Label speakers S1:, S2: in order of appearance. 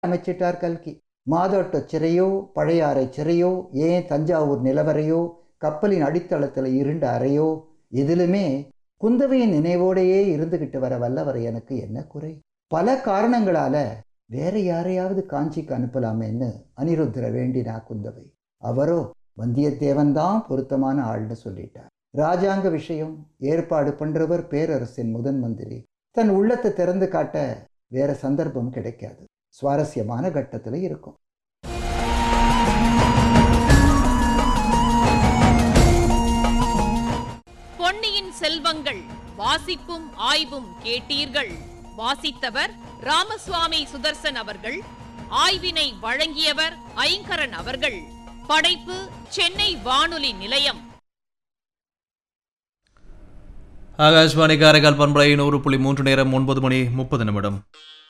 S1: அமைச்சிட்டார் கல்கி மாதோட்ட சிறையோ பழையாறை சிறையோ ஏன் தஞ்சாவூர் நிலவரையோ கப்பலின் அடித்தளத்தில் இருண்ட அறையோ எதிலுமே குந்தவையின் நினைவோடையே இருந்துகிட்டு வர வல்லவர் எனக்கு என்ன குறை பல காரணங்களால வேற யாரையாவது காஞ்சிக்கு அனுப்பலாமேன்னு அனிருத்தர வேண்டினா குந்தவை அவரோ வந்தியத்தேவன் தான் பொருத்தமான ஆள்னு சொல்லிட்டார் ராஜாங்க விஷயம் ஏற்பாடு பண்றவர் பேரரசின் முதன் மந்திரி தன் உள்ளத்தை திறந்து காட்ட வேற சந்தர்ப்பம் கிடைக்காது சுவாரஸ்யமான கட்டத்தில் இருக்கும்
S2: பொன்னியின் செல்வங்கள் வாசிப்பும் ஆய்வும் கேட்டீர்கள் வாசித்தவர் ராமசுவாமி சுதர்சன் அவர்கள் ஆய்வினை வழங்கியவர் ஐங்கரன் அவர்கள் படைப்பு சென்னை வானொலி நிலையம்
S3: ஆகாஷ்வாணி காரைக்கால் பண்பலை நூறு புள்ளி மூன்று நேரம் ஒன்பது மணி முப்பது நிமிடம்